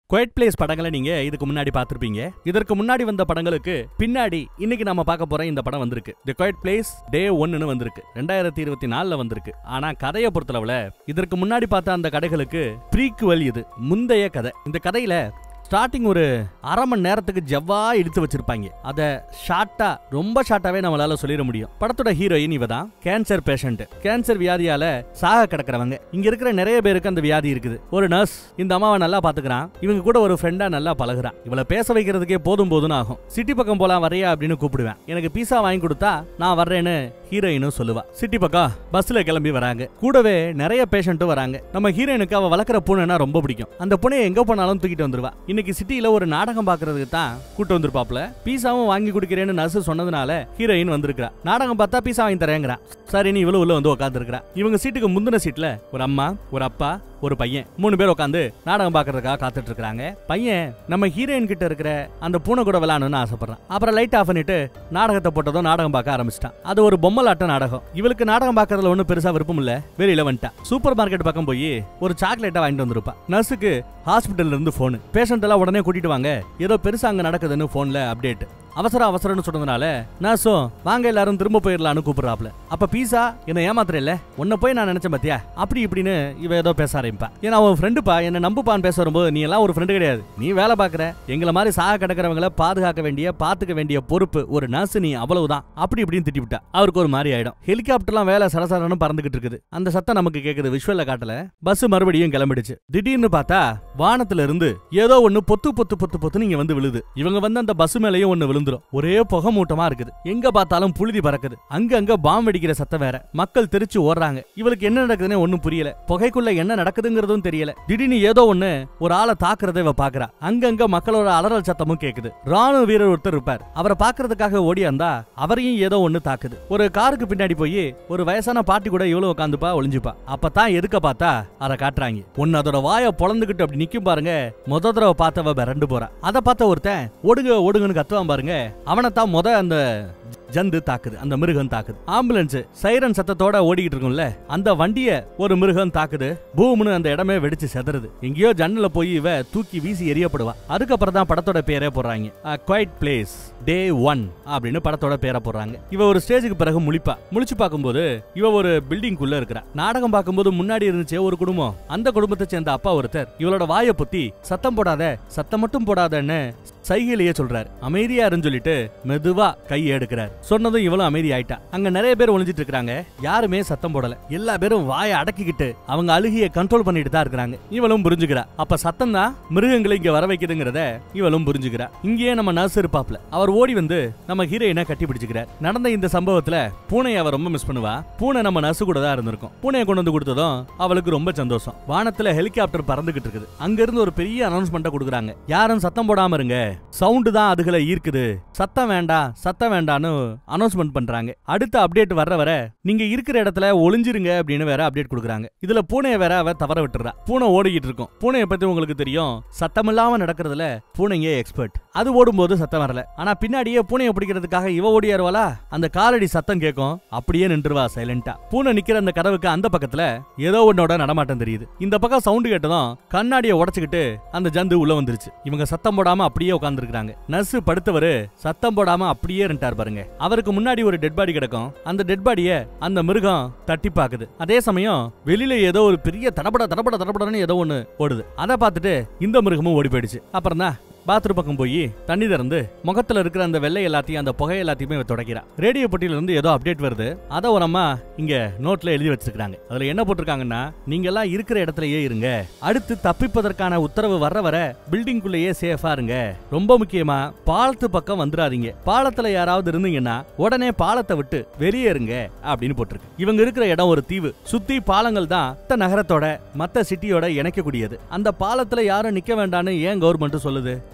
Quiet place படங்களை நீங்க இதுக்கு முன்னாடி பார்த்திருப்பீங்க இதற்கு முன்னாடி வந்த படங்களுக்கு பின்னாடி இன்னைக்கு நாம பார்க்க போற இந்த படம் வந்திருக்கு தி குவைட் பிளேஸ் டே ஒன்னு வந்திருக்கு ரெண்டாயிரத்தி இருபத்தி நாலுல வந்திருக்கு ஆனா கதையை பொறுத்தளவுல இதற்கு முன்னாடி பார்த்த அந்த கதைகளுக்கு ப்ரீக்குவல் இது முந்தைய கதை இந்த கதையில ஸ்டார்டிங் ஒரு அரை மணி நேரத்துக்கு ஜவ்வா இழுத்து வச்சிருப்பாங்க அத ஷார்ட்டா ரொம்ப ஷார்ட்டாவே நம்மளால சொல்லிட முடியும் படத்தோட ஹீரோயின் இவ தான் கேன்சர் பேஷண்ட் கேன்சர் வியாதியால சாக கிடக்குறவங்க இங்க இருக்கிற நிறைய பேருக்கு அந்த வியாதி இருக்குது ஒரு நர்ஸ் இந்த அம்மாவை நல்லா பாத்துக்கிறான் இவங்க கூட ஒரு ஃப்ரெண்டா நல்லா பழகுறான் இவளை பேச வைக்கிறதுக்கே போதும் போதும்னு ஆகும் சிட்டி பக்கம் போலாம் வரையா அப்படின்னு கூப்பிடுவேன் எனக்கு பீஸா வாங்கி கொடுத்தா நான் வர்றேன்னு ஹீரோயினும் சொல்லுவா சிட்டி பக்கம் பஸ்ல கிளம்பி வராங்க கூடவே நிறைய பேஷண்ட்டும் வராங்க நம்ம ஹீரோயினுக்கு அவ வளர்க்குற பூனைனா ரொம்ப பிடிக்கும் அந்த பூனையை எங்க போனாலும் தூக்கிட்டு வந்துருவா இன்னைக்கு சிட்டில ஒரு நாடகம் பாக்குறதுக்கு தான் கூட்டு வந்திருப்பாப்ல பீஸாவும் வாங்கி குடிக்கிறேன்னு நர்ஸ் சொன்னதுனால ஹீரோயின் வந்திருக்கா நாடகம் பார்த்தா பீஸா வாங்கி தரேங்கிறா சரின்னு இவ்வளவு உள்ள வந்து உட்காந்துருக்கா இவங்க சீட்டுக்கு முந்தின சீட்ல ஒரு அம்மா ஒரு அப்பா ஒரு பையன் மூணு பேர் உட்காந்து நாடகம் பாக்குறதுக்காக காத்துட்டு இருக்காங்க பையன் நம்ம ஹீரோயின் கிட்ட இருக்கிற அந்த பூனை கூட விளையாடணும்னு ஆசைப்படுறான் அப்புறம் லைட் ஆஃப் பண்ணிட்டு நாடகத்தை போட்டதும் நாடகம் பார்க்க ஆரம்பிச்சிட்டான் அது ஒரு பொம்மலாட்ட நாடகம் இவளுக்கு நாடகம் பார்க்கறதுல ஒன்றும் பெருசா விருப்பம் இல்ல வெளியில வந்துட்டா சூப்பர் மார்க்கெட் பக்கம் போய் ஒரு சாக்லேட்டை வாங்கிட்டு வந்திருப்பா நர்ஸுக்கு ஹாஸ்பிட்டல்ல இருந்து போன் பேஷண்ட் எல்லாம் உடனே கூட்டிட்டு வாங்க ஏதோ பெருசா அங்க நடக்குதுன்னு போன்ல அப்டேட் அவசரம் அவசரம்னு சொன்னதுனால நர்ஸும் வாங்க எல்லாரும் திரும்ப போயிடலான்னு கூப்பிடுறாப்ல அப்ப பீஸா என்ன ஏமாத்துற இல்ல உன்னை போய் நான் நினைச்சேன் பாத்தியா அப்படி இப்படின்னு இவ ஏதோ பேச ஆரம்பிப்பா ஏன்னா அவன் ஃப்ரெண்டுப்பா என்ன நம்புப்பான்னு பேச வரும்போது நீ எல்லாம் ஒரு ஃப்ரெண்டு கிடையாது நீ வேலை பாக்குற எங்களை மாதிரி சாக கிடக்கிறவங்கள பாதுகாக்க வேண்டிய பாத்துக்க வேண்டிய பொறுப்பு ஒரு நர்ஸ் நீ அவ்வளவுதான் அப்படி இப்படின்னு திட்டிவிட்டா அவருக்கு ஒரு மாதிரி ஆயிடும் ஹெலிகாப்டர்லாம் வேலை சரசரன்னு பறந்துகிட்டு இருக்குது அந்த சத்தம் நமக்கு கேக்குது விஷுவல்ல காட்டல பஸ் மறுபடியும் கிளம்பிடுச்சு திடீர்னு பார்த்தா வானத்துல இருந்து ஏதோ ஒண்ணு பொத்து பொத்து பொத்து பொத்து நீங்க வந்து விழுது இவங்க வந்து அந்த பஸ் மேலயும் ஒண்ணு விழுந்துரும் ஒரே புகை மூட்டமா இருக்குது எங்க பார்த்தாலும் புழுதி பறக்குது அங்க அங்க பாம் வெடிக்கிற சத்தம் வேற மக்கள் தெரிச்சு ஓடுறாங்க இவளுக்கு என்ன நடக்குதுன்னு ஒண்ணும் புரியல புகைக்குள்ள என்ன நடக்குதுங்கிறதும் தெரியல திடீர்னு ஏதோ ஒண்ணு ஒரு ஆளை தாக்குறதை இவ பாக்குறா அங்கங்க மக்களோட அலறல் சத்தமும் கேக்குது ராணுவ வீரர் ஒருத்தர் இருப்பார் அவரை பாக்குறதுக்காக ஓடியாந்தா அவரையும் ஏதோ ஒண்ணு தாக்குது ஒரு காருக்கு பின்னாடி போய் ஒரு வயசான பாட்டி கூட இவ்வளவு உட்காந்துப்பா ஒளிஞ்சுப்பா அப்பதான் எதுக்க பார்த்தா அதை காட்டுறாங்க ஒன்னு அதோட வாயை பொழந்துகிட்டு அப்படி நிக்கும் பாருங்க முத தடவை பார்த்தவ மிரண்டு போறா அதை பார்த்த ஒருத்தன் ஓடுங்க ஓடுங்கன்னு கத்துவான் பாருங்க அவனை தான் முத அந்த ஜந்து தாக்குது அந்த மிருகம் தாக்குது ஆம்புலன்ஸ் சைரன் சத்தத்தோட ஓடிக்கிட்டு இருக்கும்ல அந்த வண்டிய ஒரு மிருகம் தாக்குது பூம்னு அந்த இடமே வெடிச்சு செதறுது எங்கேயோ ஜன்னல போய் இவ தூக்கி வீசி எரியப்படுவா அதுக்கப்புறம் தான் படத்தோட பேரே போடுறாங்க குவைட் பிளேஸ் டே ஒன் அப்படின்னு படத்தோட பேரை போடுறாங்க இவ ஒரு ஸ்டேஜுக்கு பிறகு முழிப்பா முழிச்சு பார்க்கும்போது இவ ஒரு பில்டிங்குள்ள இருக்கிறா நாடகம் பார்க்கும்போது முன்னாடி இருந்துச்சே ஒரு குடும்பம் அந்த குடும்பத்தை சேர்ந்த அப்பா ஒருத்தர் இவளோட வாயை பொத்தி சத்தம் போடாத சத்தம் மட்டும் போடாதன்னு சைகையிலேயே சொல்றாரு அமைதியா இருன்னு சொல்லிட்டு மெதுவா கையை எடுக்கிறார் சொன்னதும் இவளும் அமைதி ஆயிட்டா அங்க நிறைய பேர் ஒளிஞ்சிட்டு இருக்காங்க யாருமே சத்தம் போடல எல்லா பேரும் வாயை அடக்கிக்கிட்டு அவங்க அழுகிய கண்ட்ரோல் பண்ணிட்டு தான் இருக்காங்க இவளும் புரிஞ்சுக்கிறா அப்ப சத்தம் தான் மிருகங்களை இங்க வர வைக்குதுங்கிறத இவளும் புரிஞ்சுக்கிறா இங்கேயே நம்ம நர்ஸ் இருப்பாப்ல அவர் ஓடி வந்து நம்ம ஹீரோயினை கட்டி பிடிச்சுக்கிறார் நடந்த இந்த சம்பவத்துல பூனையை அவ ரொம்ப மிஸ் பண்ணுவா பூனை நம்ம நர்ஸ் கூட தான் இருந்திருக்கும் பூனையை கொண்டு வந்து கொடுத்ததும் அவளுக்கு ரொம்ப சந்தோஷம் வானத்துல ஹெலிகாப்டர் பறந்துகிட்டு இருக்குது அங்க இருந்து ஒரு பெரிய அனௌன்ஸ்மெண்ட்டை கொடுக்குறாங்க யாரும் சத்தம் போடாம இருங்க சவுண்டு தான் அதுகளை ஈர்க்குது சத்தம் வேண்டாம் சத்தம் வேண்டான்னு அனௌன்ஸ்மெண்ட் பண்றாங்க அடுத்த அப்டேட் வர்ற வர நீங்க இருக்கிற இடத்துல ஒளிஞ்சிருங்க அப்படின்னு வேற அப்டேட் கொடுக்குறாங்க இதுல பூனையை வேற அவ தவற விட்டுறா பூனை ஓடிக்கிட்டு இருக்கும் பூனையை பத்தி உங்களுக்கு தெரியும் சத்தமில்லாம நடக்கிறதுல பூனைங்க எக்ஸ்பர்ட் அது ஓடும்போது சத்தம் வரல ஆனா பின்னாடியே பூனையை பிடிக்கிறதுக்காக இவ ஓடியாருவாளா அந்த காலடி சத்தம் கேட்கும் அப்படியே நின்றுவா சைலண்டா பூனை நிக்கிற அந்த கதவுக்கு அந்த பக்கத்துல ஏதோ ஒன்னோட நடமாட்டம் தெரியுது இந்த பக்கம் சவுண்டு கேட்டதும் கண்ணாடியை உடைச்சுக்கிட்டு அந்த ஜந்து உள்ள வந்துருச்சு இவங்க சத்தம் போடாம அப்படியே உட்கார்ந்துருக்காங்க நர்ஸ் படுத்தவரு சத்தம் போடாம அப்படியே இருந்துட்டார் பாருங்க அவருக்கு முன்னாடி ஒரு டெட் பாடி கிடக்கும் அந்த டெட் பாடிய அந்த மிருகம் தட்டி பாக்குது அதே சமயம் வெளியில ஏதோ ஒரு பெரிய தடபட தடபட தடபடன்னு ஏதோ ஒண்ணு ஓடுது அதை பார்த்துட்டு இந்த மிருகமும் ஓடி போயிடுச்சு அப்புறம் தான் பாத்ரூம் பக்கம் போய் தண்ணி திறந்து முகத்துல இருக்கிற அந்த வெள்ளை எல்லாத்தையும் அந்த புகை எல்லாத்தையுமே இவ துடைக்கிறா ரேடியோ பெட்டியில இருந்து ஏதோ அப்டேட் வருது அதை ஒரு அம்மா இங்க நோட்ல எழுதி வச்சிருக்காங்க அதுல என்ன போட்டிருக்காங்கன்னா நீங்க எல்லாம் இருக்கிற இடத்துலயே இருங்க அடுத்து தப்பிப்பதற்கான உத்தரவு வர்ற வர பில்டிங்குள்ளேயே சேஃபா இருங்க ரொம்ப முக்கியமா பாலத்து பக்கம் வந்துடாதீங்க பாலத்துல யாராவது இருந்தீங்கன்னா உடனே பாலத்தை விட்டு வெளியேறுங்க அப்படின்னு போட்டிருக்கு இவங்க இருக்கிற இடம் ஒரு தீவு சுத்தி பாலங்கள் தான் மத்த நகரத்தோட மத்த சிட்டியோட இணைக்கக்கூடியது அந்த பாலத்துல யாரும் நிக்க வேண்டாம்னு ஏன் கவர்மெண்ட் சொல்லுது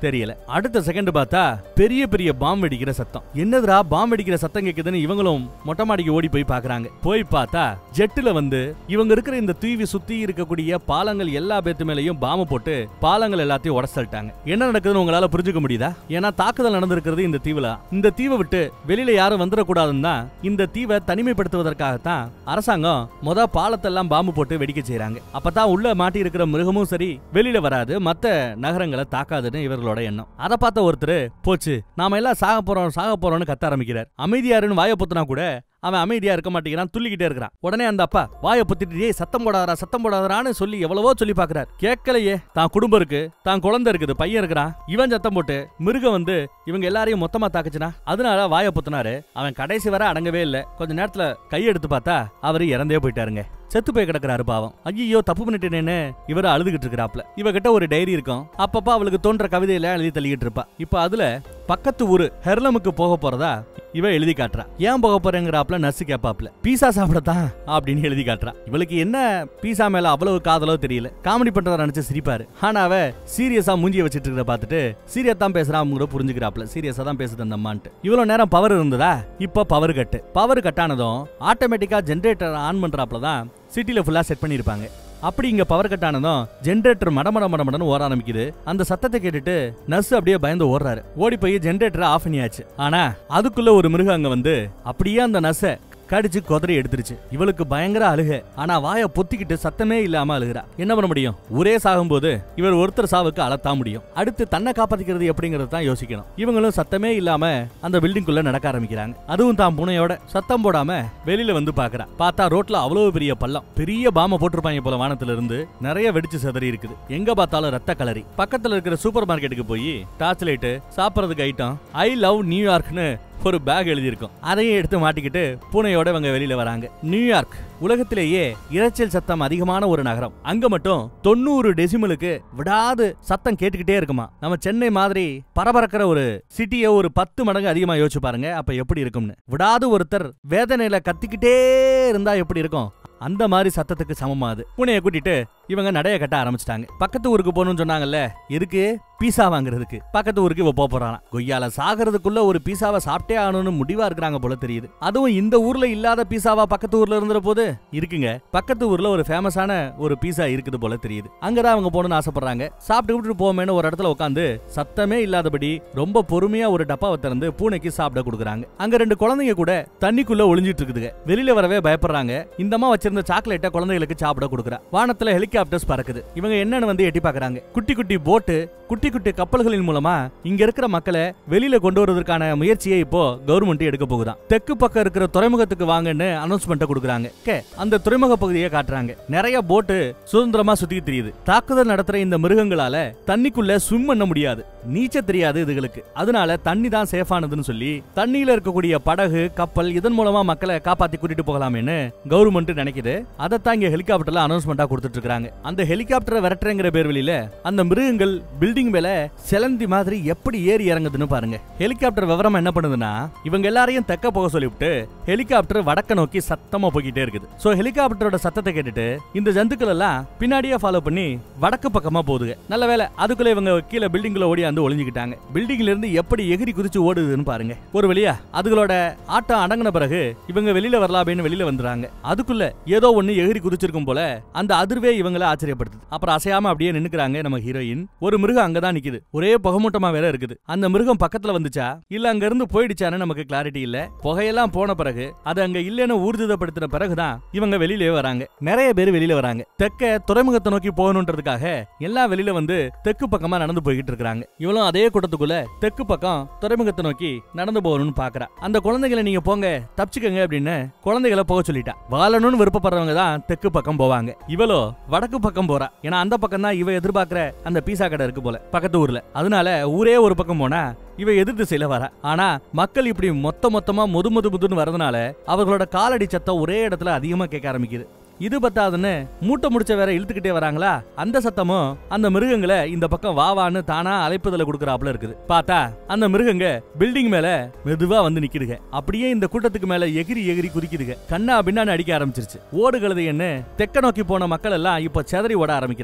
தெரியல அடுத்த செகண்ட் பார்த்தா பெரிய பெரிய பாம் வெடிக்கிற சத்தம் என்னதுடா பாம் வெடிக்கிற சத்தம் கேக்குதுன்னு இவங்களும் மொட்டை மாடிக்கு ஓடி போய் பாக்குறாங்க போய் பார்த்தா ஜெட்டுல வந்து இவங்க இருக்கிற இந்த தீவி சுத்தி இருக்கக்கூடிய பாலங்கள் எல்லா பேத்து மேலயும் பாம்பு போட்டு பாலங்கள் எல்லாத்தையும் உடச்சிட்டாங்க என்ன நடக்குதுன்னு உங்களால புரிஞ்சுக்க முடியுதா ஏன்னா தாக்குதல் நடந்திருக்கிறது இந்த தீவுல இந்த தீவை விட்டு வெளியில யாரும் வந்துடக்கூடாதுன்னு தான் இந்த தீவை தனிமைப்படுத்துவதற்காகத்தான் அரசாங்கம் மொத பாலத்தெல்லாம் பாம்பு போட்டு வெடிக்க செய்றாங்க அப்பதான் உள்ள மாட்டி இருக்கிற மிருகமும் சரி வெளியில வராது மத்த நகரங்களை தாக்காதுன்னு இவர்களோட எண்ணம் அதை பார்த்த ஒருத்தர் போச்சு நாம எல்லாம் சாக போறோம் சாக போறோம்னு கத்த ஆரம்பிக்கிறார் அமைதியாருன்னு வாயை பொத்துனா கூட அவன் அமைதியா இருக்க மாட்டேங்கிறான் துள்ளிக்கிட்டே இருக்கிறான் உடனே அந்த அப்பா வாயை பொத்திட்டு "ஏய், சத்தம் போடாதடா சத்தம் போடாதடான்னு சொல்லி எவ்வளவோ சொல்லி பாக்குறார் கேட்கலையே தான் குடும்பம் இருக்கு தான் குழந்தை இருக்குது பையன் இருக்கிறான் இவன் சத்தம் போட்டு மிருகம் வந்து இவங்க எல்லாரையும் மொத்தமா தாக்குச்சுனா அதனால வாயை பொத்துனாரு அவன் கடைசி வரை அடங்கவே இல்ல கொஞ்ச நேரத்துல கையெடுத்து பார்த்தா அவரு இறந்தே போயிட்டாருங்க செத்து போய் கிடக்குறாரு பாவம் ஐயோ தப்பு பண்ணிட்டேனேன்னு இவர் அழுதுகிட்டு இருக்கிறாப்ல இவகிட்ட ஒரு டைரி இருக்கும் அப்பப்ப அவளுக்கு தோன்ற கவிதையில எழுதி தள்ளிக்கிட்டு இருப்பா இப்ப அதுல பக்கத்து ஊரு ஹெர்லமுக்கு போக போறதா இவ எழுதி காட்டுறா ஏன் போக போறேங்கிறாப்ல நர்ஸ் கேப்பாப்ல பீஸா சாப்பிடத்தான் அப்படின்னு எழுதி காட்டுறா இவளுக்கு என்ன பீஸா மேல அவ்வளவு காதலோ தெரியல காமெடி பண்றதா நினைச்சு சிரிப்பாரு ஆனா அவ சீரியஸா மூஞ்சிய வச்சிட்டு இருக்கிற பார்த்துட்டு சீரியஸ் தான் பேசுறான் கூட புரிஞ்சுக்கிறாப்ல சீரியஸா தான் பேசுது அந்த அம்மான்ட்டு இவ்வளவு நேரம் பவர் இருந்ததா இப்ப பவர் கட்டு பவர் கட்டானதும் ஆட்டோமேட்டிக்கா ஜென்ரேட்டர் ஆன் பண்றாப்ல தான் சிட்டில ஃபுல்லா செட் பண்ணிருப்பாங்க அப்படி இங்க பவர் கட் ஆனதும் ஜென்ரேட்டர் மடமட மடமடன்னு ஓட ஆரம்பிக்குது அந்த சத்தத்தை கேட்டுட்டு நர்ஸ் அப்படியே பயந்து ஓடுறாரு ஓடி போய் ஜென்ரேட்டரை ஆஃப் பண்ணியாச்சு ஆனா அதுக்குள்ள ஒரு மிருகம் அங்க வந்து அப்படியே அந்த நர்ஸை கடிச்சு குதறி எடுத்துருச்சு இவளுக்கு பயங்கர அழுக ஆனா வாயை பொத்திக்கிட்டு சத்தமே இல்லாம அழுகிறா என்ன பண்ண முடியும் ஒரே சாகும்போது இவர் ஒருத்தர் சாவுக்கு அழத்தான் முடியும் அடுத்து தன்னை காப்பாத்திக்கிறது எப்படிங்கறது தான் யோசிக்கணும் இவங்களும் சத்தமே இல்லாம அந்த பில்டிங்குள்ள நடக்க ஆரம்பிக்கிறாங்க அதுவும் தான் பூனையோட சத்தம் போடாம வெளியில வந்து பாக்குறா பார்த்தா ரோட்ல அவ்வளவு பெரிய பள்ளம் பெரிய பாம போட்டிருப்பாங்க போல வானத்துல இருந்து நிறைய வெடிச்சு சிதறி இருக்குது எங்க பார்த்தாலும் ரத்த கலரி பக்கத்துல இருக்கிற சூப்பர் மார்க்கெட்டுக்கு போய் டார்ச் லைட்டு சாப்பிடறதுக்கு ஐட்டம் ஐ லவ் நியூயார்க்னு ஒரு பேக் எழுதியிருக்கும் அதையும் எடுத்து மாட்டிக்கிட்டு பூனையோட இவங்க வெளியில வராங்க நியூயார்க் உலகத்திலேயே இரைச்சல் சத்தம் அதிகமான ஒரு நகரம் அங்க மட்டும் தொண்ணூறு டெசிமலுக்கு விடாது சத்தம் கேட்டுக்கிட்டே இருக்குமா நம்ம சென்னை மாதிரி பரபரக்கிற ஒரு சிட்டியை ஒரு பத்து மடங்கு அதிகமா யோசிச்சு பாருங்க அப்ப எப்படி இருக்கும்னு விடாது ஒருத்தர் வேதனையில கத்திக்கிட்டே இருந்தா எப்படி இருக்கும் அந்த மாதிரி சத்தத்துக்கு சமமா அது பூனையை கூட்டிட்டு இவங்க நடைய கட்ட ஆரம்பிச்சிட்டாங்க பக்கத்து ஊருக்கு போகணும்னு சொன்னாங்கல்ல எதுக்கு பீஸா வாங்குறதுக்கு பக்கத்து ஊருக்கு இவ போக போறானா கொய்யால சாகிறதுக்குள்ள ஒரு பீஸாவை சாப்பிட்டே ஆகணும்னு முடிவா இருக்கிறாங்க போல தெரியுது அதுவும் இந்த ஊர்ல இல்லாத பீஸாவா பக்கத்து ஊர்ல இருந்துற போது இருக்குங்க பக்கத்து ஊர்ல ஒரு ஃபேமஸான ஒரு பீஸா இருக்குது போல தெரியுது அங்கதான் அவங்க போகணும்னு ஆசைப்படுறாங்க சாப்பிட்டு விட்டுட்டு போமேன்னு ஒரு இடத்துல உட்காந்து சத்தமே இல்லாதபடி ரொம்ப பொறுமையா ஒரு டப்பாவை திறந்து பூனைக்கு சாப்பிட கொடுக்குறாங்க அங்க ரெண்டு குழந்தைங்க கூட தண்ணிக்குள்ள ஒளிஞ்சிட்டு இருக்குதுங்க வெளியில வரவே பயப்படுறாங்க இந்தமா வச்சிருந்த சாக்லேட்டை குழந்தைகளுக்கு சாப்பிட கொடுக்குறா வானத்துல ஹெலிகாப்டர்ஸ் பறக்குது இவங்க என்னன்னு வந்து எட்டி பாக்குறாங்க குட்டி குட்டி போட்டு குட்டி குட்டி கப்பல்களின் மூலமா இங்க இருக்கிற மக்களை வெளியில கொண்டு வருவதற்கான முயற்சியை இப்போ கவர்மெண்ட் எடுக்க போகுதாம் தெற்கு பக்கம் இருக்கிற துறைமுகத்துக்கு வாங்கன்னு அனௌன்ஸ்மெண்ட் கொடுக்குறாங்க கே அந்த துறைமுக பகுதியை காட்டுறாங்க நிறைய போட்டு சுதந்திரமா சுத்தி தெரியுது தாக்குதல் நடத்துற இந்த மிருகங்களால தண்ணிக்குள்ள ஸ்விம் பண்ண முடியாது நீச்ச தெரியாது இதுகளுக்கு அதனால தண்ணி தான் சேஃபானதுன்னு சொல்லி தண்ணியில இருக்கக்கூடிய படகு கப்பல் இதன் மூலமா மக்களை காப்பாத்தி கூட்டிட்டு போகலாமேன்னு கவர்மெண்ட் நினைக்குது அதைத்தான் இங்க ஹெலிகாப்டர்ல அனௌன்ஸ்மெண்டா கொடுத்துட்டு இருக்காங்க அந்த ஹெலிகாப்டரை விரட்டுறங்கிற பேர் வெளியில அந்த மிருகங்கள் பில்டிங் மேல செலந்தி மாதிரி எப்படி ஏறி இறங்குதுன்னு பாருங்க ஹெலிகாப்டர் விவரமா என்ன பண்ணுதுன்னா இவங்க எல்லாரையும் தெக்க போக சொல்லிவிட்டு ஹெலிகாப்டர் வடக்க நோக்கி சத்தமா போய்கிட்டே இருக்குது சோ ஹெலிகாப்டரோட சத்தத்தை கேட்டுட்டு இந்த ஜந்துக்கள் எல்லாம் பின்னாடியே ஃபாலோ பண்ணி வடக்கு பக்கமா போகுதுங்க நல்ல வேலை அதுக்குள்ள இவங்க கீழே பில்டிங்ல ஓடியாந்து ஒளிஞ்சுக்கிட்டாங்க பில்டிங்ல இருந்து எப்படி எகிரி குதிச்சு ஓடுதுன்னு பாருங்க ஒரு வழியா அதுகளோட ஆட்டம் அடங்கின பிறகு இவங்க வெளியில வரலாமேன்னு வெளியில வந்துறாங்க அதுக்குள்ள ஏதோ ஒண்ணு எகிரி குதிச்சிருக்கும் போல அந்த அதிர்வே இவங்கள ஆச்சரியப்படுத்துது அப்புறம் அசையாம அப்படியே நின்னுக்கிறாங்க நம்ம ஹீரோயின் ஒரு மிருகம் அங்கதான் நிக்குது ஒரே புகமூட்டமா வேற இருக்குது அந்த மிருகம் பக்கத்துல வந்துச்சா இல்ல அங்க இருந்து போயிடுச்சான்னு நமக்கு கிளாரிட்டி இல்ல புகையெல்லாம் போன பிறகு அது அங்க இல்லைன்னு ஊர்ஜிதப்படுத்தின பிறகுதான் இவங்க வெளியிலே வராங்க நிறைய பேர் வெளியில வராங்க தெற்க துறைமுகத்தை நோக்கி போகணுன்றதுக்காக எல்லாம் வெளியில வந்து தெற்கு பக்கமா நடந்து போய்கிட்டு இருக்காங்க இவளும் அதே கூட்டத்துக்குள்ள தெற்கு பக்கம் துறைமுகத்தை நோக்கி நடந்து போகணும்னு பாக்குறா அந்த குழந்தைகளை நீங்க போங்க தப்பிச்சுக்கங்க அப்படின்னு குழந்தைகளை போக சொல்லிட்டா வாழணும்னு விருப்பப்படுறவங்க தான் தெற்கு பக்கம் போவாங்க இவளோ வடக்கு பக்கம் போறா ஏன்னா அந்த பக்கம் தான் இவ எதிர்பார்க்கிற அந்த பீஸா கடை இருக்கு போல பக்கத்து ஊர்ல அதனால ஊரே ஒரு பக்கம் போனா இவ எதிர் திசையில வர ஆனா மக்கள் இப்படி மொத்த மொத்தமா முது முது முதுன்னு வரதுனால அவர்களோட காலடி சத்தம் ஒரே இடத்துல அதிகமா கேட்க ஆரம்பிக்குது இது பத்தாதுன்னு மூட்டை முடிச்ச வேற இழுத்துக்கிட்டே வராங்களா அந்த சத்தமும் அந்த மிருகங்களை இந்த பக்கம் வா வான்னு தானா அழைப்புதல கொடுக்கறாப்புல இருக்குது பார்த்தா அந்த மிருகங்க பில்டிங் மேல மெதுவா வந்து நிக்குதுங்க அப்படியே இந்த கூட்டத்துக்கு மேல எகிரி எகிரி குதிக்குதுங்க கண்ணா பின்னான்னு அடிக்க ஆரம்பிச்சிருச்சு ஓடு கழுதைன்னு தெக்க நோக்கி போன மக்கள் எல்லாம் இப்ப செதறி ஓட ஆரம்பிக்கிறாங்க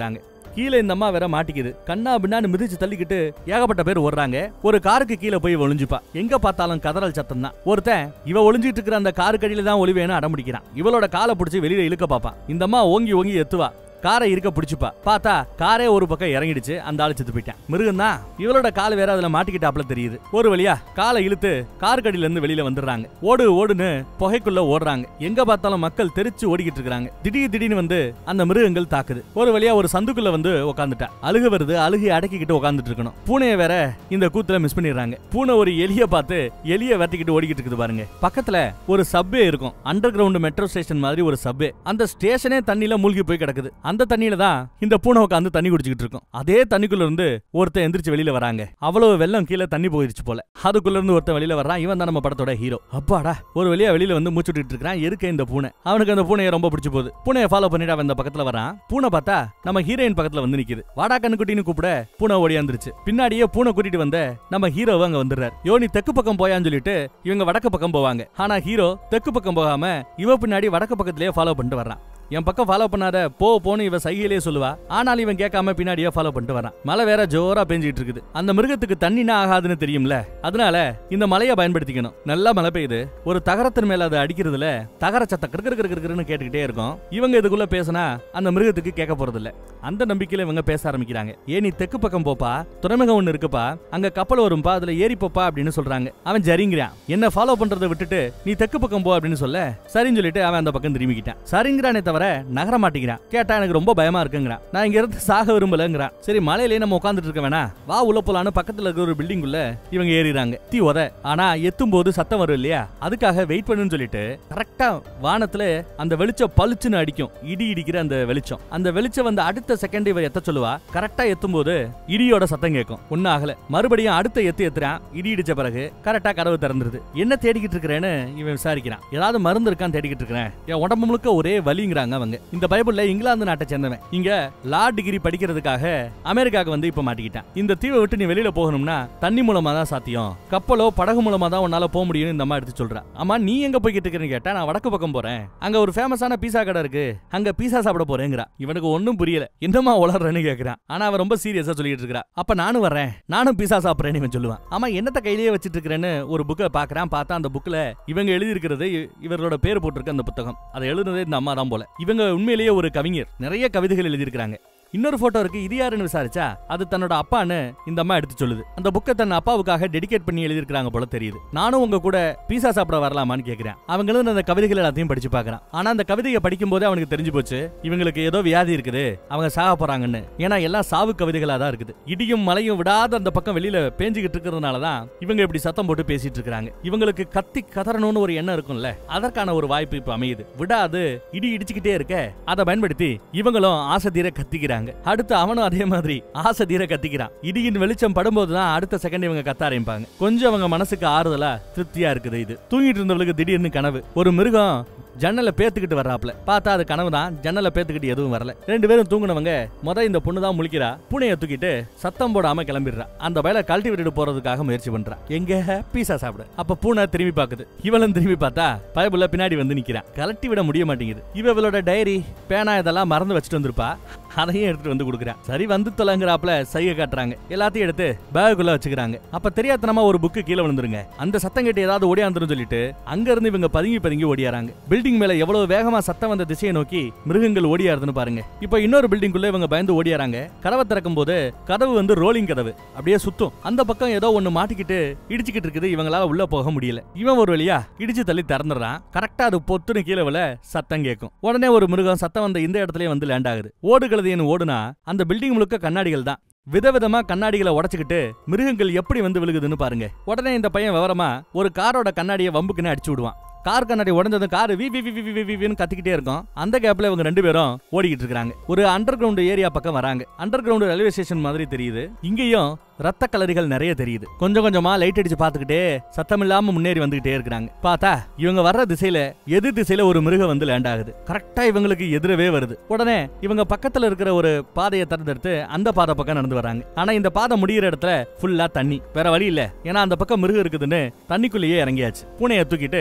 கீழே இந்த அம்மா வேற மாட்டிக்குது கண்ணா பின்னான்னு மிதிச்சு தள்ளிக்கிட்டு ஏகப்பட்ட பேர் ஓடுறாங்க ஒரு காருக்கு கீழே போய் ஒளிஞ்சுப்பா எங்க பார்த்தாலும் கதறல் சத்தம் தான் ஒருத்தன் இவ ஒளிஞ்சிட்டு இருக்கிற அந்த காருக்கடியில தான் ஒளிவேன்னு அடம்பிடிக்கிறான் இவளோட காலை பிடிச்சி வெளியில இழுக்க பாப்பான் இந்த அம்மா ஓங்கி ஓங்கி எத்துவா காரை இருக்க பிடிச்சுப்பா பார்த்தா காரே ஒரு பக்கம் இறங்கிடுச்சு அந்த ஆளு செத்து போயிட்டான் மிருகம் தான் இவளோட கால் வேற அதுல மாட்டிக்கிட்டாப்ல தெரியுது ஒரு வழியா காலை இழுத்து கார் கடியில இருந்து வெளியில வந்துடுறாங்க ஓடு ஓடுன்னு புகைக்குள்ள ஓடுறாங்க எங்க பார்த்தாலும் மக்கள் தெரிச்சு ஓடிக்கிட்டு இருக்காங்க திடீர் திடீர்னு வந்து அந்த மிருகங்கள் தாக்குது ஒரு வழியா ஒரு சந்துக்குள்ள வந்து உட்காந்துட்டா அழுகு வருது அழுகி அடக்கிக்கிட்டு உட்காந்துட்டு இருக்கணும் பூனையை வேற இந்த கூத்துல மிஸ் பண்ணிடுறாங்க பூனை ஒரு எலிய பார்த்து எலிய வெட்டிக்கிட்டு ஓடிக்கிட்டு இருக்குது பாருங்க பக்கத்துல ஒரு சப்வே இருக்கும் அண்டர் கிரவுண்ட் மெட்ரோ ஸ்டேஷன் மாதிரி ஒரு சப்வே அந்த ஸ்டேஷனே தண்ணியில மூழ்கி போய் கிடக்குது அந்த தண்ணியில தான் இந்த பூனை உட்காந்து தண்ணி குடிச்சிட்டு இருக்கும் அதே தண்ணிக்குள்ள இருந்து ஒருத்தன் எந்திரிச்சு வெளியில வராங்க அவ்வளவு வெள்ளம் கீழே தண்ணி போயிருச்சு போல அதுக்குள்ள இருந்து ஒருத்தன் வெளியில வர்றான் இவன் தான் நம்ம படத்தோட ஹீரோ அப்பாடா ஒரு வழியா வெளியில வந்து மூச்சு விட்டுட்டு இருக்கான் இருக்க இந்த பூனை அவனுக்கு அந்த பூனையை ரொம்ப பிடிச்சு போகுது பூனையை ஃபாலோ பண்ணிட்டு அவன் இந்த பக்கத்துல வரான் பூனை பார்த்தா நம்ம ஹீரோயின் பக்கத்துல வந்து நிக்குது வாடா கண்ணுக்குட்டின்னு கூப்பிட பூனை ஓடியாந்துருச்சு பின்னாடியே பூனை கூட்டிட்டு வந்த நம்ம ஹீரோவை அங்க வந்துடுறாரு யோனி தெற்கு பக்கம் போயான்னு சொல்லிட்டு இவங்க வடக்கு பக்கம் போவாங்க ஆனா ஹீரோ தெற்கு பக்கம் போகாம இவ பின்னாடி வடக்கு பக்கத்திலேயே ஃபாலோ பண்ணிட்டு வர்றான் என் பக்கம் ஃபாலோ பண்ணாத போ போன்னு இவ சைகையிலேயே சொல்லுவா ஆனாலும் இவன் கேட்காம பின்னாடியே ஃபாலோ பண்ணிட்டு வரான் மழை வேற ஜோரா பெஞ்சிட்டு இருக்குது அந்த மிருகத்துக்கு தண்ணினா ஆகாதுன்னு தெரியும்ல அதனால இந்த மலையை பயன்படுத்திக்கணும் நல்லா மழை பெய்யுது ஒரு தகரத்தின் மேல அது அடிக்கிறதுல தகர சத்த கிறுக்கிறு கிறுக்கிறுன்னு கேட்டுக்கிட்டே இருக்கும் இவங்க இதுக்குள்ள பேசினா அந்த மிருகத்துக்கு கேட்க போறது இல்ல அந்த நம்பிக்கையில இவங்க பேச ஆரம்பிக்கிறாங்க ஏ நீ தெற்கு பக்கம் போப்பா துறைமுகம் ஒண்ணு இருக்குப்பா அங்க கப்பல் வரும்பா அதுல ஏறி போப்பா அப்படின்னு சொல்றாங்க அவன் ஜரிங்கிறான் என்ன ஃபாலோ பண்றதை விட்டுட்டு நீ தெற்கு பக்கம் போ அப்படின்னு சொல்ல சரின்னு சொல்லிட்டு அவன் அந்த பக்கம் திரும்பிக்கிட்டான் சரிங்கிறானே தவிர நகர மாட்டேங்கிறான் கேட்டா எனக்கு ரொம்ப பயமா இருக்குங்கிறான் நான் இங்க இருந்து சாக விரும்பலங்கிறான் சரி மலையிலேயே நம்ம உட்காந்துட்டு இருக்க வேணா வா உள்ள போலான்னு பக்கத்துல இருக்கிற ஒரு பில்டிங் உள்ள இவங்க ஏறிறாங்க தீ உத ஆனா எத்தும் போது சத்தம் வரும் இல்லையா அதுக்காக வெயிட் பண்ணுன்னு சொல்லிட்டு கரெக்டா வானத்துல அந்த வெளிச்சம் பளிச்சுன்னு அடிக்கும் இடி இடிக்கிற அந்த வெளிச்சம் அந்த வெளிச்சம் வந்து அடுத்த செகண்ட் இவ எத்த சொல்லுவா கரெக்டா எத்தும் போது இடியோட சத்தம் கேட்கும் ஒன்னும் ஆகல மறுபடியும் அடுத்த எத்து எத்துறான் இடி இடிச்ச பிறகு கரெக்டா கதவு திறந்துருது என்ன தேடிக்கிட்டு இருக்கிறேன்னு இவன் விசாரிக்கிறான் ஏதாவது மருந்து இருக்கான்னு தேடிக்கிட்டு இருக்கிறேன் என் உடம்பு முழுக்க ஒரே வலிங்கிறாங்க அவங்க இந்த பைபிள்ல இங்கிலாந்து நாட்டை சேர்ந்தவன் இங்க லா டிகிரி படிக்கிறதுக்காக அமெரிக்காவுக்கு வந்து இப்ப மாட்டிக்கிட்டான் இந்த தீவை விட்டு நீ வெளியில போகணும்னா தண்ணி மூலமா தான் சாத்தியம் கப்பலோ படகு மூலமா தான் உன்னால போக முடியும்னு இந்த அம்மா எடுத்து சொல்றா ஆமா நீ எங்க போய்கிட்டு இருக்கிறேன்னு கேட்டா நான் வடக்கு பக்கம் போறேன் அங்க ஒரு ஃபேமஸான பீஸா கடை இருக்கு அங்க பீஸா சாப்பிட போறேங்கிறா இவனுக்கு ஒண்ணும் புரியல என்னமா உளறன்னு கேக்குறான் ஆனா அவன் ரொம்ப சீரியஸா சொல்லிட்டு இருக்கா அப்ப நானும் வர்றேன் நானும் பீஸா சாப்பிடுறேன்னு இவன் சொல்லுவான் ஆமா என்னத்த கையிலேயே வச்சிட்டு இருக்கிறேன்னு ஒரு புக்கை பாக்குறான் பார்த்தா அந்த புக்ல இவங்க எழுதி இருக்கிறது இவரோட பேர் போட்டிருக்க அந்த புத்தகம் அதை எழுதுனதே இந்த அம்மா தான் போல இவங்க உண்மையிலேயே ஒரு கவிஞர் நிறைய கவிதைகள் எழுதியிருக்கிறாங்க இன்னொரு போட்டோ இருக்கு இது யாருன்னு விசாரிச்சா அது தன்னோட அப்பான்னு இந்த அம்மா எடுத்து சொல்லுது அந்த புக்கை தன் அப்பாவுக்காக டெடிகேட் பண்ணி எழுதியிருக்காங்க போல தெரியுது நானும் உங்க கூட பீஸா சாப்பிட வரலாமான்னு கேக்குறேன் அவங்களும் அந்த கவிதைகள் எல்லாத்தையும் படிச்சு பார்க்கறான் ஆனா அந்த கவிதையை படிக்கும் போதே அவனுக்கு தெரிஞ்சு போச்சு இவங்களுக்கு ஏதோ வியாதி இருக்குது அவங்க சாக போறாங்கன்னு ஏன்னா எல்லாம் சாவு கவிதைகளா தான் இருக்குது இடியும் மலையும் விடாத அந்த பக்கம் வெளியில பேஞ்சுக்கிட்டு இருக்கிறதுனால தான் இவங்க இப்படி சத்தம் போட்டு பேசிட்டு இருக்காங்க இவங்களுக்கு கத்தி கதறணும்னு ஒரு எண்ணம் இருக்கும்ல அதற்கான ஒரு வாய்ப்பு இப்ப அமையுது விடாது இடி இடிச்சுக்கிட்டே இருக்க அதை பயன்படுத்தி இவங்களும் ஆசை தீர கத்திக்கிறாங்க அடுத்து அவனும் அதே மாதிரி ஆசை தீர கத்திக்கிறான் இடியின் வெளிச்சம் படும்போது தான் அடுத்த செகண்ட் இவங்க கத்த ஆரம்பிப்பாங்க கொஞ்சம் அவங்க மனசுக்கு ஆறுதலா திருப்தியா இருக்குது இது தூங்கிட்டு இருந்தவளுக்கு திடீர்னு கனவு ஒரு மிருகம் ஜன்னலை பேத்துக்கிட்டு வர்றாப்ல பார்த்தா அது கனவு தான் ஜன்னலை பேத்துக்கிட்டு எதுவும் வரல ரெண்டு பேரும் தூங்குனவங்க முத இந்த பொண்ணு தான் முழிக்கிறா பூனையை தூக்கிட்டு சத்தம் போடாம கிளம்பிடுறா அந்த வயலை கழட்டி விட்டுட்டு போறதுக்காக முயற்சி பண்றா எங்க பீஸா சாப்பிட அப்ப பூனை திரும்பி பாக்குது இவளும் திரும்பி பார்த்தா பயபுள்ள பின்னாடி வந்து நிக்கிறான் கழட்டி விட முடிய மாட்டேங்குது இவ இவளோட டைரி பேனா இதெல்லாம் மறந்து வச்சுட்டு வந்திருப்பா அதையும் எடுத்துட்டு வந்து கொடுக்குறான் சரி வந்து தொலைங்கிறாப்ல சைகை காட்டுறாங்க எல்லாத்தையும் எடுத்து பேகுக்குள்ள வச்சுக்கிறாங்க அப்ப தெரியாதனமா ஒரு புக்கு கீழே விழுந்துருங்க அந்த சத்தம் கேட்டு ஏதாவது ஓடியாந்துரும் சொல்லிட்டு அங்க இருந்து இவங்க பதுங்கி பதுங்கி ஓடியாராங்க பில்டிங் மேல எவ்வளவு வேகமா சத்தம் வந்த திசையை நோக்கி மிருகங்கள் ஓடியாருதுன்னு பாருங்க இப்ப இன்னொரு பில்டிங்குள்ள இவங்க பயந்து ஓடியாராங்க கதவை திறக்கும் போது கதவு வந்து ரோலிங் கதவு அப்படியே சுத்தும் அந்த பக்கம் ஏதோ ஒண்ணு மாட்டிக்கிட்டு இடிச்சுக்கிட்டு இருக்குது இவங்களால உள்ள போக முடியல இவன் ஒரு வழியா இடிச்சு தள்ளி திறந்துடுறான் கரெக்டா அது பொத்துன்னு கீழே விழ சத்தம் கேட்கும் உடனே ஒரு மிருகம் சத்தம் வந்த இந்த இடத்துலயே வந்து லேண்ட் ஆகுது ஓடுகளதுன்னு ஓடுனா அந்த பில்டிங் முழுக்க கண்ணாடிகள் தான் விதவிதமா கண்ணாடிகளை உடைச்சுக்கிட்டு மிருகங்கள் எப்படி வந்து விழுகுதுன்னு பாருங்க உடனே இந்த பையன் விவரமா ஒரு காரோட கண்ணாடியை வம்புக்குன்னு அடிச்சு விடுவான் கார் கண்ணாடி உடஞ்சதும் கார் வி வி வி வி வி வி வின்னு கத்திக்கிட்டே இருக்கும் அந்த கேப்ல இவங்க ரெண்டு பேரும் ஓடிக்கிட்டு இருக்காங்க ஒரு அண்டர் கிரவுண்ட் ஏரியா பக்கம் வராங்க அண்டர் கிரவுண்ட் ரயில்வே ஸ்டேஷன் மாதிரி தெரியுது இங்கேயும் ரத்த கலரிகள் நிறைய தெரியுது கொஞ்சம் கொஞ்சமா லைட் அடிச்சு பார்த்துக்கிட்டே சத்தம் இல்லாம முன்னேறி வந்துகிட்டே இருக்காங்க பார்த்தா இவங்க வர்ற திசையில எதிர் திசையில ஒரு மிருகம் வந்து லேண்ட் ஆகுது கரெக்டா இவங்களுக்கு எதிரவே வருது உடனே இவங்க பக்கத்துல இருக்கிற ஒரு பாதையை திறந்தெடுத்து அந்த பாதை பக்கம் நடந்து வராங்க ஆனா இந்த பாதை முடியிற இடத்துல ஃபுல்லா தண்ணி வேற வழி இல்ல ஏன்னா அந்த பக்கம் மிருகம் இருக்குதுன்னு தண்ணிக்குள்ளேயே இறங்கியாச்சு பூனையை தூக்கிட்டு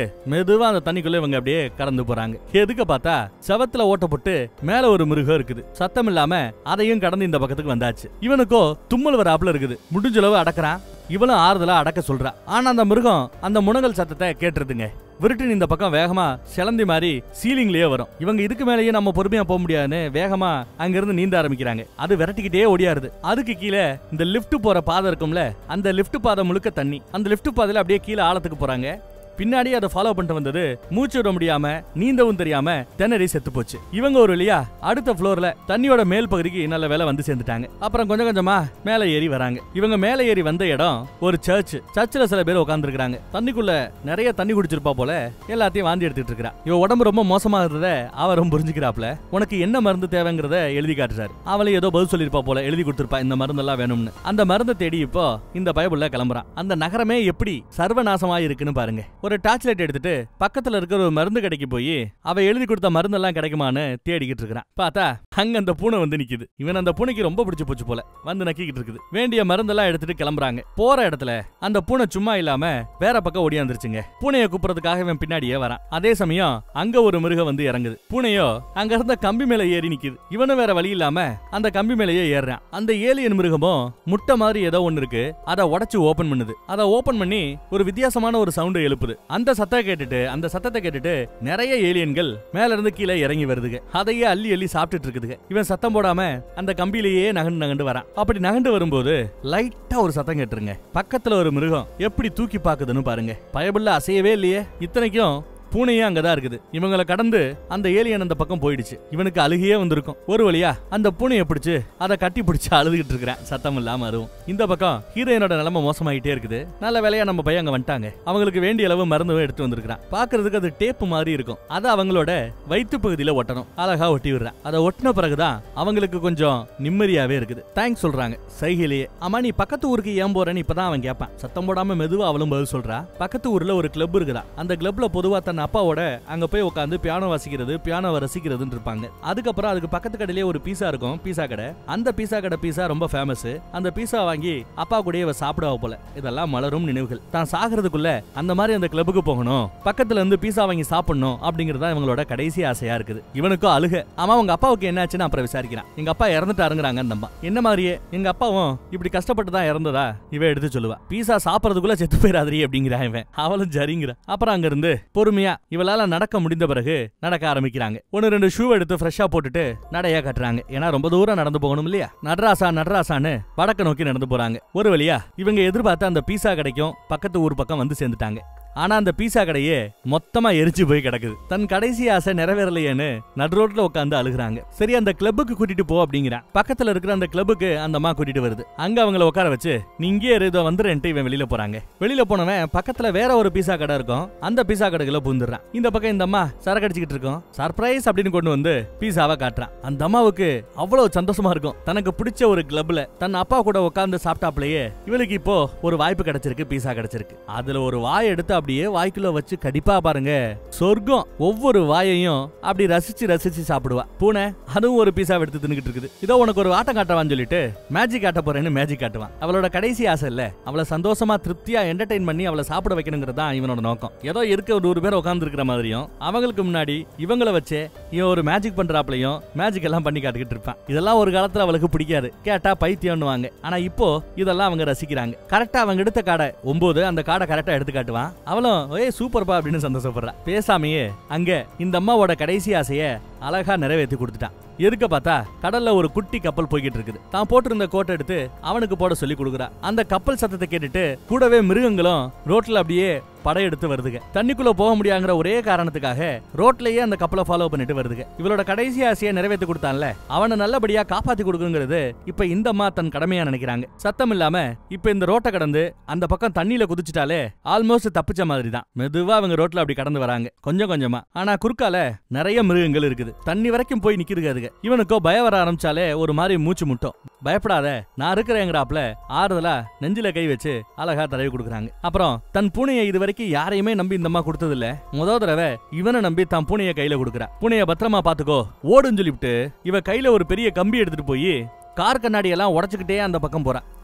மெதுவா அந்த தண்ணிக்குள்ள இவங்க அப்படியே கடந்து போறாங்க எதுக்கு பார்த்தா செவத்துல ஓட்ட போட்டு மேல ஒரு மிருகம் இருக்குது சத்தம் இல்லாம அதையும் கடந்து இந்த பக்கத்துக்கு வந்தாச்சு இவனுக்கோ தும்மல் வராப்புல இருக்குது முடிஞ்ச அளவு அடக்குறான் இவளும் ஆறுதலா அடக்க சொல்றா ஆனா அந்த மிருகம் அந்த முனங்கல் சத்தத்தை கேட்டுருதுங்க விருட்டின் இந்த பக்கம் வேகமா சிலந்தி மாதிரி சீலிங்லயே வரும் இவங்க இதுக்கு மேலேயே நம்ம பொறுமையா போக முடியாதுன்னு வேகமா அங்கிருந்து நீந்த ஆரம்பிக்கிறாங்க அது விரட்டிக்கிட்டே ஓடியாருது அதுக்கு கீழே இந்த லிஃப்ட் போற பாதை இருக்கும்ல அந்த லிஃப்ட் பாதை முழுக்க தண்ணி அந்த லிஃப்ட் பாதையில அப்படியே கீழே ஆழத்துக்கு போறாங்க பின்னாடி அதை ஃபாலோ பண்ணிட்டு வந்தது மூச்சு விட முடியாம நீந்தவும் தெரியாம திணறி செத்து போச்சு இவங்க ஒரு வழியா அடுத்த ஃப்ளோர்ல தண்ணியோட மேல் பகுதிக்கு நல்ல வேலை வந்து சேர்ந்துட்டாங்க அப்புறம் கொஞ்சம் கொஞ்சமா மேல ஏறி வராங்க இவங்க மேல ஏறி வந்த இடம் ஒரு சர்ச் சர்ச்சில் சில பேர் உட்காந்துருக்காங்க தண்ணிக்குள்ள நிறைய தண்ணி குடிச்சிருப்பா போல எல்லாத்தையும் வாந்தி எடுத்துட்டு இருக்கா இவ உடம்பு ரொம்ப மோசமா இருந்தத அவரும் புரிஞ்சுக்கிறாப்ல உனக்கு என்ன மருந்து தேவைங்கிறத எழுதி காட்டுறாரு அவளை ஏதோ பதில் சொல்லிருப்பா போல எழுதி கொடுத்திருப்பா இந்த மருந்தெல்லாம் வேணும்னு அந்த மருந்தை தேடி இப்போ இந்த பைபிள்ல கிளம்புறான் அந்த நகரமே எப்படி சர்வநாசமா இருக்குன்னு பாருங்க ஒரு டார்ச் லைட் எடுத்துட்டு பக்கத்துல இருக்கிற ஒரு மருந்து கடைக்கு போய் அவ எழுதி கொடுத்த மருந்தெல்லாம் கிடைக்குமான்னு தேடிக்கிட்டு இருக்கிறான் பார்த்தா அங்க அந்த பூனை வந்து நிக்குது இவன் அந்த பூனைக்கு ரொம்ப பிடிச்சு போச்சு போல வந்து நக்கிக்கிட்டு இருக்குது வேண்டிய மருந்தெல்லாம் எடுத்துட்டு கிளம்புறாங்க போற இடத்துல அந்த பூனை சும்மா இல்லாம வேற பக்கம் ஓடியாந்துருச்சுங்க பூனையை கூப்பிடுறதுக்காக இவன் பின்னாடியே வரான் அதே சமயம் அங்க ஒரு மிருகம் வந்து இறங்குது பூனையோ அங்க இருந்த கம்பி மேல ஏறி நிக்குது இவனும் வேற வழி இல்லாம அந்த கம்பி மேலேயே ஏறுறான் அந்த ஏலியன் மிருகமும் முட்டை மாதிரி ஏதோ ஒண்ணு இருக்கு அதை உடைச்சு ஓபன் பண்ணுது அதை ஓபன் பண்ணி ஒரு வித்தியாசமான ஒரு சவுண்ட் எழுப்புது அந்த சத்தத்தை கேட்டுட்டு அந்த சத்தத்தை கேட்டுட்டு நிறைய ஏலியன்கள் மேல இருந்து கீழே இறங்கி வருதுங்க அதையே அள்ளி அள்ளி சாப்பிட்டுட்டு இருக்குதுங்க இவன் சத்தம் போடாம அந்த கம்பியிலேயே நகண்டு நகண்டு வரான் அப்படி நகண்டு வரும்போது லைட்டா ஒரு சத்தம் கேட்டுருங்க பக்கத்துல ஒரு மிருகம் எப்படி தூக்கி பாக்குதுன்னு பாருங்க பயபுள்ள அசையவே இல்லையே இத்தனைக்கும் பூனையே அங்கதான் இருக்குது இவங்கள கடந்து அந்த ஏலியன் அந்த பக்கம் போயிடுச்சு இவனுக்கு அழுகையே வந்திருக்கும் ஒரு வழியா அந்த பூனையை பிடிச்சு அதை கட்டி பிடிச்சு அழுதுகிட்டு இருக்கிறான் சத்தம் இல்லாம அதுவும் இந்த பக்கம் ஹீரோயினோட நிலைமை மோசமாயிட்டே இருக்குது நல்ல வேலையா நம்ம பையன் அங்க வந்துட்டாங்க அவங்களுக்கு வேண்டிய அளவு மருந்தும் எடுத்து வந்திருக்கான் பாக்குறதுக்கு அது டேப்பு மாதிரி இருக்கும் அதை அவங்களோட வயிற்று பகுதியில ஒட்டணும் அழகா ஒட்டி விடுறான் அதை ஒட்டின பிறகுதான் அவங்களுக்கு கொஞ்சம் நிம்மதியாவே இருக்குது தேங்க்ஸ் சொல்றாங்க சைகையிலேயே ஆமா நீ பக்கத்து ஊருக்கு ஏன் போறேன்னு இப்பதான் அவன் கேட்பான் சத்தம் போடாம மெதுவா அவளும் பதில் சொல்றா பக்கத்து ஊர்ல ஒரு கிளப் இருக்குதா அந்த கிளப்ல பொதுவா தன் அப்பாவோட அங்க போய் உட்காந்து பியானோ வாசிக்கிறது பியானோவை ரசிக்கிறதுன்னு இருப்பாங்க அதுக்கப்புறம் அதுக்கு பக்கத்து கடையிலே ஒரு பீஸா இருக்கும் பீஸா கடை அந்த பீஸா கடை பீஸா ரொம்ப ஃபேமஸ் அந்த பீஸா வாங்கி அப்பா கூடயே இவ சாப்பிடுவா போல இதெல்லாம் மலரும் நினைவுகள் தான் சாகிறதுக்குள்ள அந்த மாதிரி அந்த கிளப்புக்கு போகணும் பக்கத்துல இருந்து பீஸா வாங்கி சாப்பிடணும் அப்படிங்கறது தான் இவங்களோட கடைசி ஆசையா இருக்குது இவனுக்கும் அழுக ஆமா உங்க அப்பாவுக்கு என்னாச்சுன்னு அப்புறம் விசாரிக்கிறான் எங்க அப்பா இறந்துட்டாருங்கிறாங்க அந்த அம்மா என்ன மாதிரியே எங்க அப்பாவும் இப்படி கஷ்டப்பட்டு தான் இறந்ததா இவ எடுத்து சொல்லுவா பீஸா சாப்பிடறதுக்குள்ள செத்து போயிடாதீ அப்படிங்கிறான் இவன் அவளும் சரிங்கிற அப்புறம் அங்க இருந்து பொறுமையா இவளால நடக்க முடிந்த பிறகு நடக்க ஆரம்பிக்கிறாங்க ஒன்னு ரெண்டு ஷூ எடுத்து ஃப்ரெஷ்ஷா போட்டுட்டு நடையா கட்டுறாங்க ஏன்னா ரொம்ப தூரம் நடந்து போகணும் இல்லையா நடராசா நடராசான்னு வடக்க நோக்கி நடந்து போறாங்க ஒரு வழியா இவங்க எதிர்பார்த்த அந்த பீஸா கிடைக்கும் பக்கத்து ஊர் பக்கம் வந்து சேர்ந்துட்டாங்க ஆனா அந்த பீஸா கடையே மொத்தமா எரிச்சு போய் கிடக்குது தன் கடைசி ஆசை நிறைவேறலையேன்னு நடு ரோட்ல உட்காந்து அழுகுறாங்க சரி அந்த கிளப்புக்கு கூட்டிட்டு போ அப்படிங்கிறான் பக்கத்துல இருக்கிற அந்த கிளப்புக்கு அந்த அம்மா கூட்டிட்டு வருது அங்க அவங்கள உட்கார வச்சு நீ இங்கே இரு இதோ வந்துருன்ட்டு இவன் வெளியில போறாங்க வெளியில போனவன் பக்கத்துல வேற ஒரு பீஸா கடை இருக்கும் அந்த பீஸா கடைக்குள்ள பூந்துடுறான் இந்த பக்கம் இந்த அம்மா சரக்கு அடிச்சுக்கிட்டு இருக்கும் சர்ப்ரைஸ் அப்படின்னு கொண்டு வந்து பீஸாவை காட்டுறான் அந்த அம்மாவுக்கு அவ்வளவு சந்தோஷமா இருக்கும் தனக்கு பிடிச்ச ஒரு கிளப்ல தன் அப்பா கூட உட்கார்ந்து சாப்பிட்டாப்லயே இவளுக்கு இப்போ ஒரு வாய்ப்பு கிடைச்சிருக்கு பீஸா கிடைச்சிருக்கு அதுல ஒரு வாய் எடுத்து அப்படியே வாய்க்குள்ள வச்சு கடிப்பா பாருங்க சொர்க்கம் ஒவ்வொரு வாயையும் அப்படி ரசிச்சு ரசிச்சு சாப்பிடுவா பூனை அதுவும் ஒரு பீஸா எடுத்து தின்னுகிட்டு இருக்குது இதோ உனக்கு ஒரு ஆட்டம் காட்டவான்னு சொல்லிட்டு மேஜிக் காட்ட போறேன்னு மேஜிக் காட்டுவான் அவளோட கடைசி ஆசை இல்ல அவளை சந்தோஷமா திருப்தியா என்டர்டைன் பண்ணி அவளை சாப்பிட வைக்கணுங்கிறது தான் இவனோட நோக்கம் ஏதோ இருக்க ஒரு நூறு பேர் உட்கார்ந்து இருக்கிற மாதிரியும் அவங்களுக்கு முன்னாடி இவங்கள வச்சே இவன் ஒரு மேஜிக் பண்றாப்லயும் மேஜிக் எல்லாம் பண்ணி காட்டுக்கிட்டு இருப்பான் இதெல்லாம் ஒரு காலத்துல அவளுக்கு பிடிக்காது கேட்டா பைத்தியம்னுவாங்க ஆனா இப்போ இதெல்லாம் அவங்க ரசிக்கிறாங்க கரெக்டா அவங்க எடுத்த காடை ஒன்பது அந்த காடை கரெக்டா எடுத்து காட்டுவான் அவளும் ஏய் சூப்பர்ப்பா அப்படின்னு சந்தோஷப்படுறா பேசாமையே அங்க இந்த அம்மாவோட கடைசி ஆசைய அழகா நிறைவேற்றி கொடுத்துட்டான் எதுக்க பார்த்தா கடல்ல ஒரு குட்டி கப்பல் போய்கிட்டு இருக்குது தான் போட்டிருந்த கோட்டை எடுத்து அவனுக்கு போட சொல்லி கொடுக்குறா அந்த கப்பல் சத்தத்தை கேட்டுட்டு கூடவே மிருகங்களும் ரோட்ல அப்படியே படையெடுத்து வருதுங்க தண்ணிக்குள்ள போக முடியாங்கிற ஒரே காரணத்துக்காக ரோட்லயே அந்த கப்பலை ஃபாலோ பண்ணிட்டு வருதுங்க இவளோட கடைசி ஆசையை நிறைவேற்றி கொடுத்தான்ல அவனை நல்லபடியா காப்பாத்தி கொடுக்குங்கிறது இப்ப இந்த அம்மா தன் கடமையா நினைக்கிறாங்க சத்தம் இல்லாம இப்ப இந்த ரோட்டை கடந்து அந்த பக்கம் தண்ணியில குதிச்சுட்டாலே ஆல்மோஸ்ட் தப்பிச்ச மாதிரி தான் மெதுவா அவங்க ரோட்ல அப்படி கடந்து வராங்க கொஞ்சம் கொஞ்சமா ஆனா குறுக்கால நிறைய மிருகங்கள் இருக்குது தண்ணி வரைக்கும் போய் நிக்குதுங்க அதுங்க இவனுக்கோ பயம் வர ஆரம்பிச்சாலே ஒரு மாதிரி மூச்சு முட்டும் பயப்படாத நான் இருக்கிறேங்கிறாப்ல ஆறுதலா நெஞ்சில கை வச்சு அழகா தடவி கொடுக்குறாங்க அப்புறம் தன் பூனையை இது வரைக்கும் யாரையுமே நம்பி இந்த அம்மா கொடுத்தது இல்ல முத தடவை இவனை நம்பி தான் பூனையை கையில கொடுக்குறா பூனைய பத்திரமா பாத்துக்கோ ஓடுன்னு சொல்லிவிட்டு இவ கையில ஒரு பெரிய கம்பி எடுத்துட்டு போய் கார் கண்ணாடி எல்லாம் உடச்சுக்கிட்டே அந்த பக்கம் போறான்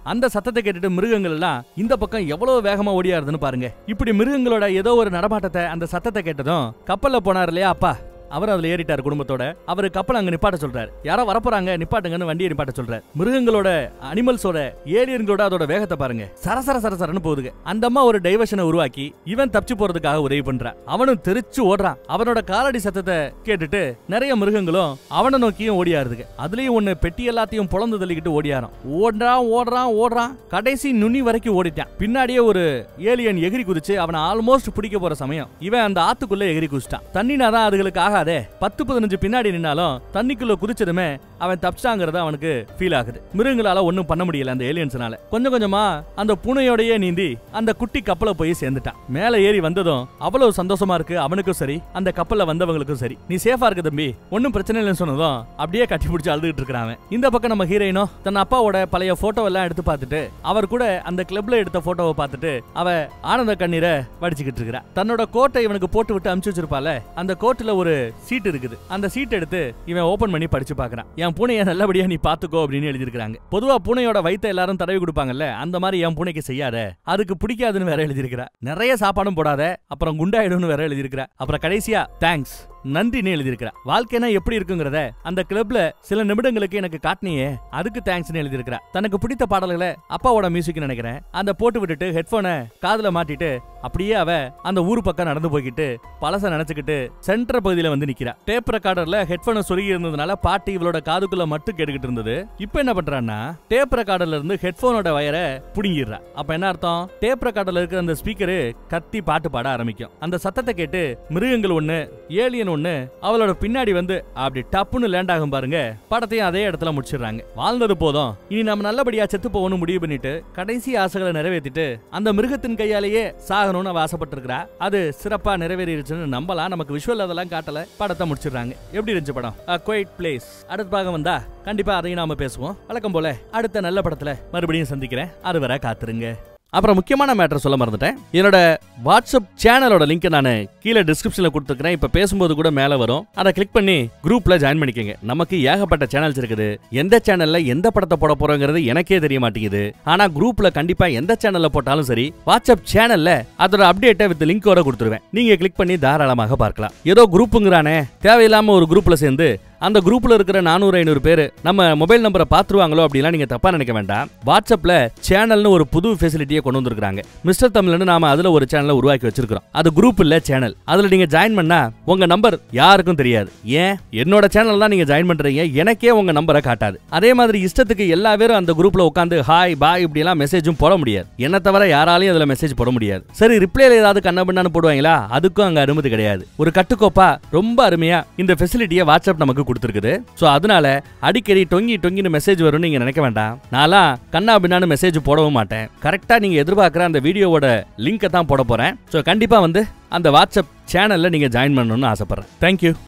அந்த சத்தத்தை கேட்டுட்டு மிருகங்கள் எல்லாம் இந்த பக்கம் எவ்வளவு வேகமா ஓடியாருதுன்னு பாருங்க இப்படி மிருகங்களோட ஏதோ ஒரு நடமாட்டத்தை அந்த சத்தத்தை கேட்டதும் கப்பல்ல போனார் இல்லையா அப்பா அவர் அதுல ஏறிட்டார் குடும்பத்தோட அவர் கப்பல் அங்க நிப்பாட்ட சொல்றாரு யாரோ வரப்போறாங்க நிப்பாட்டுங்கன்னு வண்டியை நிப்பாட்ட சொல்றாரு மிருகங்களோட அனிமல்ஸோட ஏலியன்களோட அதோட வேகத்தை பாருங்க சரசர சரசரன்னு போகுதுங்க அந்த அம்மா ஒரு டைவர்ஷனை உருவாக்கி இவன் தப்பிச்சு போறதுக்காக உதவி பண்றான் அவனும் தெரிச்சு ஓடுறான் அவனோட காலடி சத்தத்தை கேட்டுட்டு நிறைய மிருகங்களும் அவனை நோக்கியும் ஓடியாருதுங்க அதுலயும் ஒண்ணு பெட்டி எல்லாத்தையும் பொழந்து தள்ளிக்கிட்டு ஓடியாரான் ஓடுறான் ஓடுறான் ஓடுறான் கடைசி நுனி வரைக்கும் ஓடிட்டான் பின்னாடியே ஒரு ஏலியன் எகிரி குதிச்சு அவனை ஆல்மோஸ்ட் பிடிக்க போற சமயம் இவன் அந்த ஆத்துக்குள்ள எகிரி குதிச்சிட்டான் தண்ணினா தான் அதுகளுக்கு ஆகாதே பத்து பதினஞ்சு பின்னாடி நின்னாலும் தண்ணிக்குள்ள குதிச்சதுமே அவன் தப்பிச்சாங்கிறது அவனுக்கு ஃபீல் ஆகுது மிருகங்களால ஒண்ணும் பண்ண முடியல அந்த ஏலியன்ஸ்னால கொஞ்சம் கொஞ்சமா அந்த பூனையோடயே நீந்தி அந்த குட்டி கப்பலை போய் சேர்ந்துட்டான் மேல ஏறி வந்ததும் அவ்வளவு சந்தோஷமா இருக்கு அவனுக்கும் சரி அந்த கப்பல்ல வந்தவங்களுக்கும் சரி நீ சேஃபா இருக்கு தம்பி ஒன்னும் பிரச்சனை இல்லைன்னு சொன்னதும் அப்படியே கட்டி பிடிச்சி அழுதுகிட்டு இருக்கிறான் அவன். இந்த பக்கம் நம்ம ஹீரோயினோ தன் அப்பாவோட பழைய போட்டோ எல்லாம் எடுத்து பார்த்துட்டு அவர் கூட அந்த கிளப்ல எடுத்த போட்டோவை பார்த்துட்டு அவ ஆனந்த கண்ணீரை வடிச்சுக்கிட்டு இருக்கிறா தன்னோட கோட்டை இவனுக்கு போட்டு விட்டு அமுச்சு வச்சிருப்பால அந்த கோட்டுல ஒரு சீட் இருக்குது அந்த சீட் எடுத்து இவன் ஓபன் பண்ணி படிச்சு பார்க்கறான் என் பூனையை நல்லபடியா நீ பாத்துக்கோ அப்படின்னு எழுதியிருக்காங்க பொதுவா பூனையோட வயித்தை எல்லாரும் தடவி கொடுப்பாங்கல்ல அந்த மாதிரி என் பூனைக்கு செய்யாத அதுக்கு பிடிக்காதுன்னு வேற எழுதியிருக்கிறா நிறைய சாப்பாடும் போடாத அப்புறம் குண்டாயிடும்னு வேற எழுதியிருக்கிறா அப்புறம் கடைசியா தேங்க்ஸ் நன்றின்னு எழுதியிருக்கிறா வாழ்க்கைனா எப்படி இருக்குங்கிறத அந்த கிளப்ல சில நிமிடங்களுக்கு எனக்கு காட்டினியே அதுக்கு தேங்க்ஸ்னு எழுதியிருக்கிறா தனக்கு பிடித்த பாடல்களை அப்பாவோட மியூசிக் நினைக்கிறேன் அந்த போட்டு விட்டுட்டு ஹெட்போனை காதுல மாட்டிட்டு அப்படியே அவ அந்த ஊர் பக்கம் நடந்து போய்கிட்டு பழச நினைச்சுக்கிட்டு சென்டர் பகுதியில வந்து நிக்கிறா டேப் ரெக்கார்டர்ல ஹெட்போனை சொருகி இருந்ததுனால பாட்டு இவளோட காதுக்குள்ள மட்டும் கேட்டுக்கிட்டு இருந்தது இப்போ என்ன பண்றான்னா டேப் ரெக்கார்டர்ல இருந்து ஹெட்போனோட வயரை புடுங்கிடுறா அப்ப என்ன அர்த்தம் டேப் ரெக்கார்டர்ல இருக்கிற அந்த ஸ்பீக்கரு கத்தி பாட்டு பாட ஆரம்பிக்கும் அந்த சத்தத்தை கேட்டு மிருகங்கள் ஒண்ணு ஏலியன் ஒண்ணு அவளோட பின்னாடி வந்து அப்படி டப்புன்னு லேண்ட் ஆகும் பாருங்க படத்தையும் அதே இடத்துல முடிச்சிடுறாங்க வாழ்ந்தது போதும் இனி நம்ம நல்லபடியா செத்து போகணும் முடிவு பண்ணிட்டு கடைசி ஆசைகளை நிறைவேற்றிட்டு அந்த மிருகத்தின் கையாலேயே சாகணும்னு அவ ஆசைப்பட்டிருக்கிறா அது சிறப்பா நிறைவேறிடுச்சுன்னு நம்பலாம் நமக்கு விஷுவல் அதெல்லாம் காட்டல படத்தை முடிச்சிடுறாங்க எப்படி இருந்துச்சு படம் குவைட் பிளேஸ் அடுத்த பாகம் வந்தா கண்டிப்பா அதையும் நாம பேசுவோம் வழக்கம் போல அடுத்த நல்ல படத்துல மறுபடியும் சந்திக்கிறேன் அது வரை காத்துருங்க அப்புறம் முக்கியமான மேட்டர் சொல்ல மறந்துட்டேன் என்னோட வாட்ஸ்அப் சேனலோட லிங்க் நான் கீழே டிஸ்கிரிப்ஷன்ல கொடுத்துருக்கேன் இப்ப பேசும்போது கூட மேல வரும் அதை கிளிக் பண்ணி குரூப்ல ஜாயின் பண்ணிக்கங்க நமக்கு ஏகப்பட்ட சேனல்ஸ் இருக்குது எந்த சேனல்ல எந்த படத்தை போட போறோங்கிறது எனக்கே தெரிய மாட்டேங்குது ஆனா குரூப்ல கண்டிப்பா எந்த சேனல்ல போட்டாலும் சரி வாட்ஸ்அப் சேனல்ல அதோட அப்டேட்டை வித் லிங்கோட கொடுத்துருவேன் நீங்க கிளிக் பண்ணி தாராளமாக பார்க்கலாம் ஏதோ குரூப்புங்கிறானே தேவையில்லாம ஒரு குரூப்ல சேர்ந்து அந்த குரூப்ல இருக்கிற நானூறு ஐநூறு பேர் நம்ம மொபைல் நம்பரை பாத்துருவாங்களோ அப்படிலாம் நீங்க தப்பா நினைக்க வேண்டாம் வாட்ஸ்அப்ல சேனல்னு ஒரு புது ஃபெசிலிட்டியை கொண்டு வந்திருக்காங்க மிஸ்டர் தமிழ்னு நாம அதுல ஒரு சேனலை உருவாக்கி வச்சிருக்கிறோம் அது குரூப் இல்ல சேனல் அதுல நீங்க ஜாயின் பண்ணா உங்க நம்பர் யாருக்கும் தெரியாது ஏன் என்னோட சேனல் தான் நீங்க ஜாயின் பண்றீங்க எனக்கே உங்க நம்பரை காட்டாது அதே மாதிரி இஷ்டத்துக்கு எல்லா பேரும் அந்த குரூப்ல உட்காந்து ஹாய் பாய் இப்படி எல்லாம் மெசேஜும் போட முடியாது என்ன தவிர யாராலையும் அதுல மெசேஜ் போட முடியாது சரி ரிப்ளைல ஏதாவது கண்ண பண்ணான்னு போடுவாங்களா அதுக்கும் அங்க அனுமதி கிடையாது ஒரு கட்டுக்கோப்பா ரொம்ப அருமையா இந்த ஃபெசிலிட்டியை வாட்ஸ்அப் நமக்கு கொடுத்துருக்குது சோ அதனால அடிக்கடி டொங்கி டொங்கின்னு மெசேஜ் வரும்னு நீங்க நினைக்க வேண்டாம் நான்லாம் கண்ணா பின்னான்னு மெசேஜ் போடவும் மாட்டேன் கரெக்டா நீங்க எதிர்பார்க்குற அந்த வீடியோவோட லிங்கை தான் போட போறேன் சோ கண்டிப்பா வந்து அந்த வாட்ஸ்அப் சேனல்ல நீங்க ஜாயின் பண்ணணும்னு ஆசைப்படுறேன் தேங்க்யூ